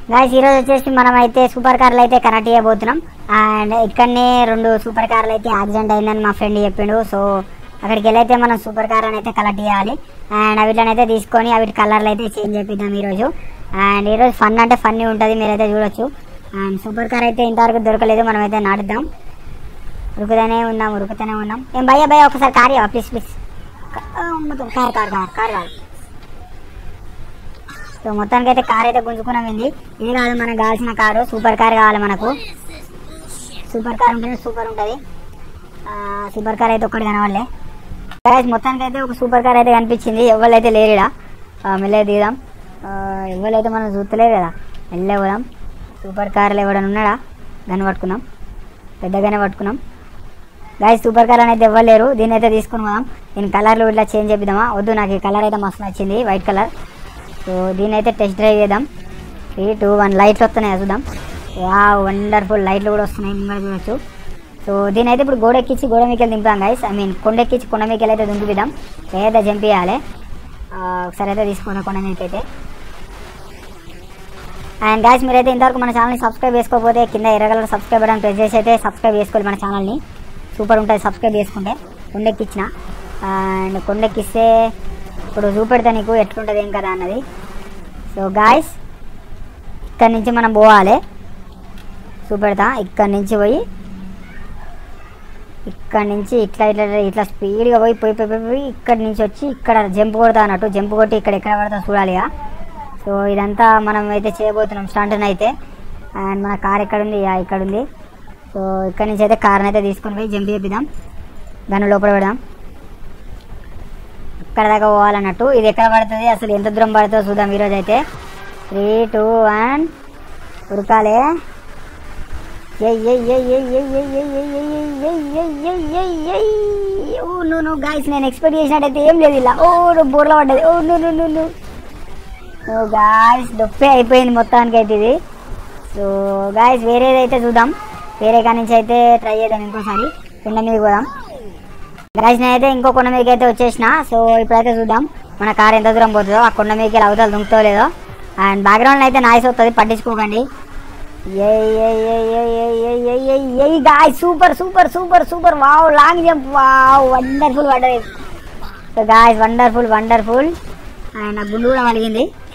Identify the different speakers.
Speaker 1: guys ఈరోజు వచ్చేసి మనం అయితే సూపర్ కార్లు అయితే కనెక్ట్ చేయబోతున్నాం అండ్ ఇక్కడనే రెండు సూపర్ కార్లు అయితే యాక్సిడెంట్ అయిందని మా ఫ్రెండ్ చెప్పిండు సో అక్కడికి వెళ్ళైతే మనం సూపర్ కార్ అని అయితే కలెక్ట్ చేయాలి అండ్ అవిట్లనైతే తీసుకొని అవి కలర్లు అయితే చేంజ్ చేపిద్దాం ఈరోజు అండ్ ఈరోజు ఫన్ అంటే ఫన్నీ ఉంటుంది మీరైతే చూడొచ్చు అండ్ సూపర్ కార్ అయితే ఇంతవరకు దొరకలేదు మనం అయితే నాటుదాం ఉరుకుతూనే ఉన్నాం ఉరుకుతూనే ఉన్నాం ఏం భయ్య భయ్య ఒకసారి కార్ ఇవ్వ ప్లీజ్ ప్లీజ్ మొత్తం కార్ కార్ కార్ కార్ కాదు సో మొత్తానికి అయితే కార్ అయితే గుంజుకున్నాం ఇది ఇది కాదు మనకు కావాల్సిన కారు సూపర్ కార్ కావాలి మనకు సూపర్ కార్ ఉంటేనే సూపర్ ఉంటుంది సూపర్ కార్ అయితే ఒక్కటి కనవాలే గాయస్ మొత్తానికి అయితే ఒక సూపర్ కార్ అయితే కనిపించింది ఎవరైతే లేరుడా మెల్లగా దిగుదాం ఎవరైతే మనం చూస్తలేదు కదా మెల్లగా పోదాం సూపర్ కార్లు ఎవడన్నా ఉన్నాడా గన్ పట్టుకుందాం పెద్దగానే పట్టుకున్నాం గాయస్ సూపర్ కార్ అనేది ఇవ్వలేరు దీన్ని అయితే తీసుకుని పోదాం దీని కలర్లు ఇట్లా చేంజ్ చేపిద్దామా వద్దు నాకు ఈ కలర్ అయితే మస్తు నచ్చింది వైట్ కలర్ సో దీన్ని అయితే టెస్ట్ డ్రైవ్ చేద్దాం త్రీ టూ వన్ లైట్లు వస్తున్నాయి చూద్దాం వా వండర్ఫుల్ లైట్లు కూడా వస్తున్నాయి మీరు కూడా చూడొచ్చు సో దీని అయితే ఇప్పుడు గోడ ఎక్కించి గోడ మీకెళ్ళి దింపాం గైస్ ఐ మీన్ కొండ ఎక్కించి కొండ మీకెళ్ళి అయితే దింపిద్దాం ఏదైతే జంపియాలి ఒకసారి అయితే తీసుకున్నాం కొండ మీదకి అయితే అండ్ గాయస్ మీరైతే ఇంతవరకు మన ఛానల్ని సబ్స్క్రైబ్ చేసుకోకపోతే కింద ఎర్రగల సబ్స్క్రైబ్ బటన్ ప్రెస్ చేసి అయితే సబ్స్క్రైబ్ చేసుకోవాలి మన ఛానల్ని సూపర్ ఉంటుంది సబ్స్క్రైబ్ చేసుకుంటే కొండెక్కిచ్చిన అండ్ కొండెక్కిస్తే ఇప్పుడు చూపెడతా నీకు ఎట్లుంటుంది ఏం కదా అన్నది సో గాయస్ ఇక్కడ నుంచి మనం పోవాలి చూపెడతా ఇక్కడ నుంచి పోయి ఇక్కడ నుంచి ఇట్లా ఇట్లా ఇట్లా స్పీడ్గా పోయి పోయి పోయి పోయి పోయి ఇక్కడ నుంచి వచ్చి ఇక్కడ జంప్ కొడతా అన్నట్టు జంప్ కొట్టి ఇక్కడ ఎక్కడ పడతా చూడాలి ఇక సో ఇదంతా మనం అయితే చేయబోతున్నాం స్టంట్ అయితే అండ్ మన కార్ ఎక్కడ ఉంది యా, ఇక్కడ ఉంది సో ఇక్కడ నుంచి అయితే కార్ని అయితే తీసుకొని పోయి జంప్ చేపిద్దాం దాన్ని లోపల పెడదాం ఇక్కడ దాకా పోవాలన్నట్టు ఇది ఎక్కడ పడుతుంది అసలు ఎంత దూరం పడుతుందో చూద్దాం ఈరోజు అయితే త్రీ టూ వన్ ఉరకాలే ఓ నువ్వు నువ్వు గాయస్ నేను ఎక్స్పెక్ట్ చేసినట్టయితే ఏం లేదు ఇలా ఓ నువ్వు బోర్లో పడ్డది ఓ నువ్వు నువ్వు నువ్వు నువ్వు సో గాయస్ డొప్పే అయిపోయింది మొత్తానికి అయితే ఇది సో గాయస్ వేరేదైతే చూద్దాం వేరే కాడి నుంచి అయితే ట్రై చేద్దాం ఇంకోసారి కొండ మీద పోదాం గాయస్ నేనైతే ఇంకో కొండ మీదకి అయితే వచ్చేసిన సో ఇప్పుడైతే చూద్దాం మన కార్ ఎంత దూరం పోతుందో ఆ కొండ మీదకి అవతల దుంకుతో లేదో అండ్ బ్యాక్గ్రౌండ్ అయితే నాయిస్ వస్తుంది పట్టించుకోకండి guy super super super super wow long jump wow wonderful పడ్డది so guys wonderful wonderful and నా గుండు కూడా వలిగింది